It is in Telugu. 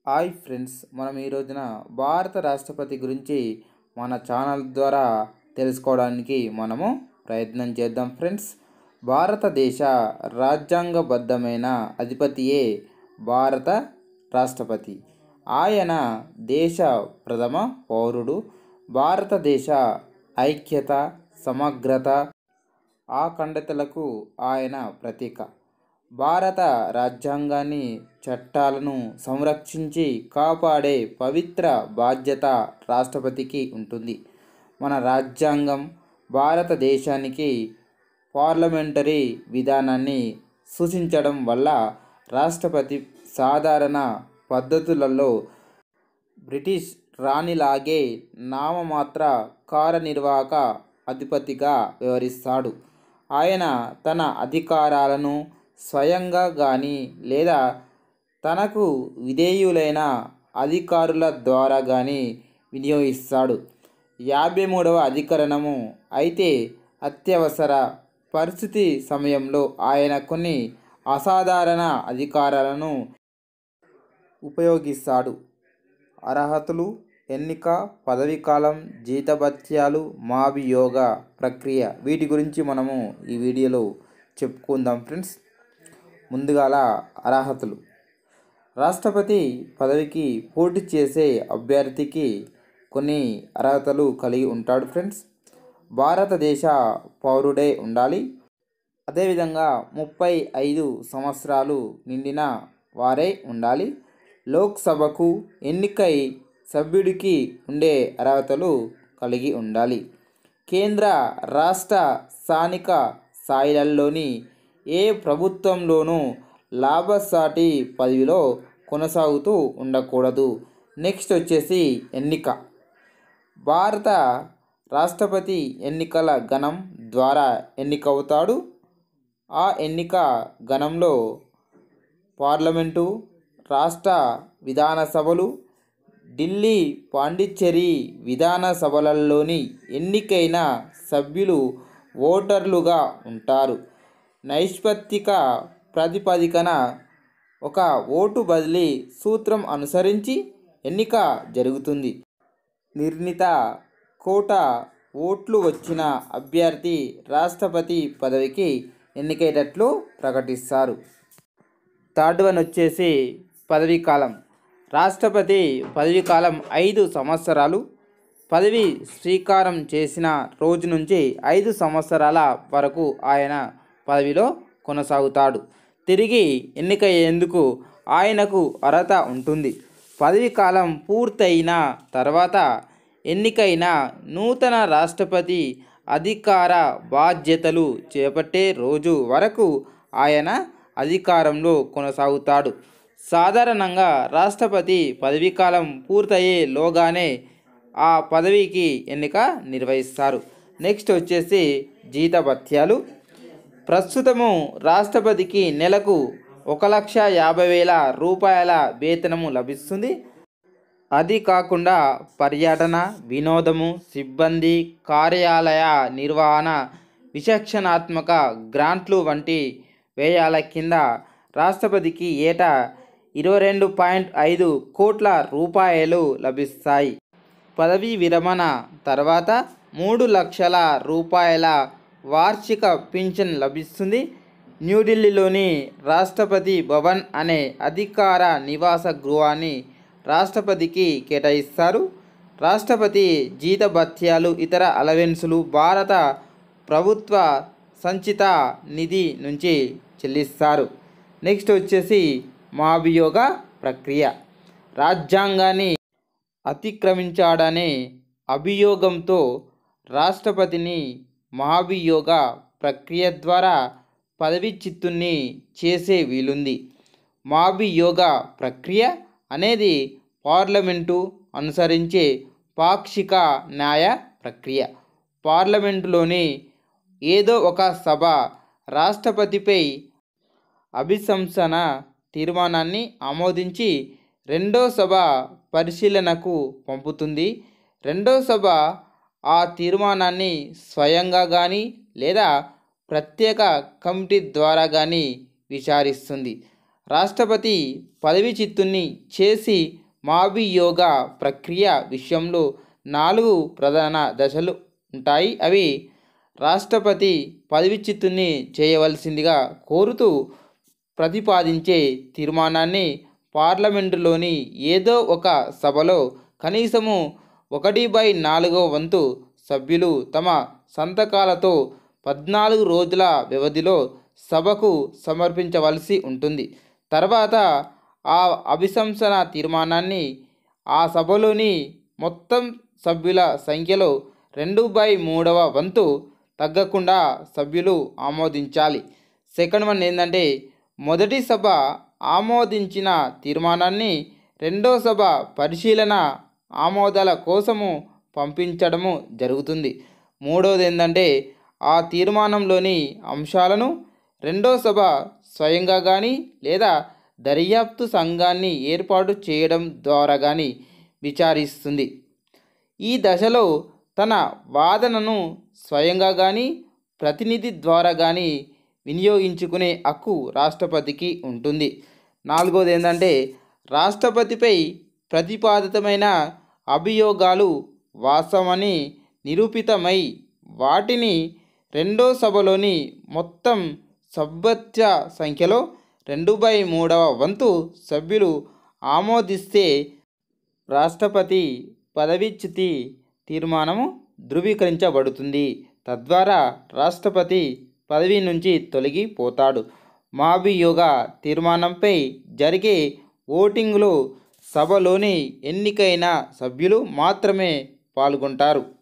హాయ్ ఫ్రెండ్స్ మనం ఈ రోజున భారత రాష్ట్రపతి గురించి మన ఛానల్ ద్వారా తెలుసుకోవడానికి మనము ప్రయత్నం చేద్దాం ఫ్రెండ్స్ భారతదేశ రాజ్యాంగబద్ధమైన అధిపతియే భారత రాష్ట్రపతి ఆయన దేశ ప్రథమ పౌరుడు భారతదేశ ఐక్యత సమగ్రత ఆఖండతలకు ఆయన ప్రతీక భారత రాజ్యాంగాన్ని చట్టాలను సంరక్షించి కాపాడే పవిత్ర బాధ్యత రాష్ట్రపతికి ఉంటుంది మన రాజ్యాంగం భారతదేశానికి పార్లమెంటరీ విధానాన్ని సూచించడం వల్ల రాష్ట్రపతి సాధారణ పద్ధతులలో బ్రిటిష్ రాణిలాగే నామమాత్ర కార్యనిర్వాహక అధిపతిగా వ్యవహరిస్తాడు ఆయన తన అధికారాలను స్వయంగా కానీ లేదా తనకు విధేయులైన అధికారుల ద్వారా కానీ వినియోగిస్తాడు యాభై మూడవ అధికరణము అయితే అత్యవసర పరిస్థితి సమయంలో ఆయన కొన్ని అసాధారణ అధికారాలను ఉపయోగిస్తాడు అర్హతలు ఎన్నిక పదవీ కాలం జీతభత్యాలు మాభియోగ ప్రక్రియ వీటి గురించి మనము ఈ వీడియోలో చెప్పుకుందాం ఫ్రెండ్స్ ముందుగాల అర్హతలు రాష్ట్రపతి పదవికి పోటీ చేసే అభ్యర్థికి కొన్ని అర్హతలు కలిగి ఉంటాడు ఫ్రెండ్స్ భారతదేశ పౌరుడే ఉండాలి అదేవిధంగా ముప్పై ఐదు సంవత్సరాలు నిండిన వారే ఉండాలి లోక్సభకు ఎన్నికై సభ్యుడికి ఉండే అర్హతలు కలిగి ఉండాలి కేంద్ర రాష్ట్ర స్థానిక స్థాయిలలోని ఏ ప్రభుత్వంలోనూ లాభసాటి పదవిలో కొనసాగుతూ ఉండకూడదు నెక్స్ట్ వచ్చేసి ఎన్నిక భారత రాష్ట్రపతి ఎన్నికల గణం ద్వారా ఎన్నికవుతాడు ఆ ఎన్నిక గణంలో పార్లమెంటు రాష్ట్ర విధానసభలు ఢిల్లీ పాండిచ్చేరి విధానసభలలోని ఎన్నికైన సభ్యులు ఓటర్లుగా ఉంటారు నైష్పత్తిక ప్రాతిపదికన ఒక ఓటు బదిలీ సూత్రం అనుసరించి ఎన్నిక జరుగుతుంది నిర్ణీత కోట ఓట్లు వచ్చిన అభ్యర్థి రాష్ట్రపతి పదవికి ఎన్నికయ్యేటట్లు ప్రకటిస్తారు థర్డ్ వన్ వచ్చేసి పదవీ కాలం రాష్ట్రపతి పదవీ కాలం ఐదు సంవత్సరాలు పదవి స్వీకారం చేసిన రోజు నుంచి ఐదు సంవత్సరాల వరకు ఆయన పదవిలో కొనసాగుతాడు తిరిగి ఎన్నికయ్యేందుకు ఆయనకు అర్హత ఉంటుంది పదవీ కాలం పూర్తయిన తర్వాత ఎన్నికైన నూతన రాష్ట్రపతి అధికార బాధ్యతలు చేపట్టే రోజు వరకు ఆయన అధికారంలో కొనసాగుతాడు సాధారణంగా రాష్ట్రపతి పదవీకాలం పూర్తయ్యేలోగానే ఆ పదవికి ఎన్నిక నిర్వహిస్తారు నెక్స్ట్ వచ్చేసి జీతభత్యాలు ప్రస్తుతము రాష్ట్రపతికి నెలకు ఒక లక్ష యాభై వేల రూపాయల వేతనము లభిస్తుంది అది కాకుండా పర్యటన వినోదము సిబ్బంది కార్యాలయ నిర్వహణ విచక్షణాత్మక గ్రాంట్లు వంటి వ్యయాల కింద రాష్ట్రపతికి ఏటా ఇరవై రెండు పాయింట్ ఐదు కోట్ల రూపాయలు లభిస్తాయి పదవీ విరమణ తర్వాత మూడు లక్షల రూపాయల వార్షిక పింఛన్ లభిస్తుంది న్యూఢిల్లీలోని రాష్ట్రపతి భవన్ అనే అధికార నివాస గృహాన్ని రాష్ట్రపతికి కేటాయిస్తారు రాష్ట్రపతి జీతభత్యాలు ఇతర అలవెన్సులు భారత ప్రభుత్వ సంచిత నిధి నుంచి చెల్లిస్తారు నెక్స్ట్ వచ్చేసి మాభియోగ ప్రక్రియ రాజ్యాంగాన్ని అతిక్రమించాడనే అభియోగంతో రాష్ట్రపతిని మహాభియోగ ప్రక్రియ ద్వారా పదవిచ్యుతుణ్ణి చేసే వీలుంది మాభియోగ ప్రక్రియ అనేది పార్లమెంటు అనుసరించే పాక్షిక న్యాయ ప్రక్రియ పార్లమెంటులోని ఏదో ఒక సభ రాష్ట్రపతిపై అభిశంసన తీర్మానాన్ని ఆమోదించి రెండో సభ పరిశీలనకు పంపుతుంది రెండో సభ ఆ తీర్మానాన్ని స్వయంగా కానీ లేదా ప్రత్యేక కమిటీ ద్వారా కానీ విచారిస్తుంది రాష్ట్రపతి పదవి చిత్తుని చేసి మాభియోగ ప్రక్రియ విషయంలో నాలుగు ప్రధాన దశలు ఉంటాయి అవి రాష్ట్రపతి పదవి చిత్తుని చేయవలసిందిగా కోరుతూ ప్రతిపాదించే తీర్మానాన్ని పార్లమెంటులోని ఏదో ఒక సభలో కనీసము ఒకటి బై నాలుగో వంతు సభ్యులు తమ సంతకాలతో పద్నాలుగు రోజుల వ్యవధిలో సభకు సమర్పించవలసి ఉంటుంది తర్వాత ఆ అభిశంసన తీర్మానాన్ని ఆ సభలోని మొత్తం సభ్యుల సంఖ్యలో రెండు బై మూడవ వంతు తగ్గకుండా సభ్యులు ఆమోదించాలి సెకండ్ వన్ ఏంటంటే మొదటి సభ ఆమోదించిన తీర్మానాన్ని రెండో సభ పరిశీలన ఆమోదాల కోసము పంపించడము జరుగుతుంది మూడవది ఏంటంటే ఆ తీర్మానంలోని అంశాలను రెండో సభ స్వయంగా కానీ లేదా దర్యాప్తు సంఘాన్ని ఏర్పాటు చేయడం ద్వారా కానీ విచారిస్తుంది ఈ దశలో తన వాదనను స్వయంగా కానీ ప్రతినిధి ద్వారా కానీ వినియోగించుకునే హక్కు రాష్ట్రపతికి ఉంటుంది నాలుగోది ఏంటంటే రాష్ట్రపతిపై ప్రతిపాదితమైన అభియోగాలు వాస్తవమని నిరూపితమై వాటిని రెండో సభలోని మొత్తం సభ్యత్వ సంఖ్యలో రెండు బై మూడవ వంతు సభ్యులు ఆమోదిస్తే రాష్ట్రపతి పదవీచ్యుతి తీర్మానము ధృవీకరించబడుతుంది తద్వారా రాష్ట్రపతి పదవి నుంచి తొలగిపోతాడు మాభియోగ తీర్మానంపై జరిగే ఓటింగ్లో సభలోని ఎన్నికైన సభ్యులు మాత్రమే పాల్గొంటారు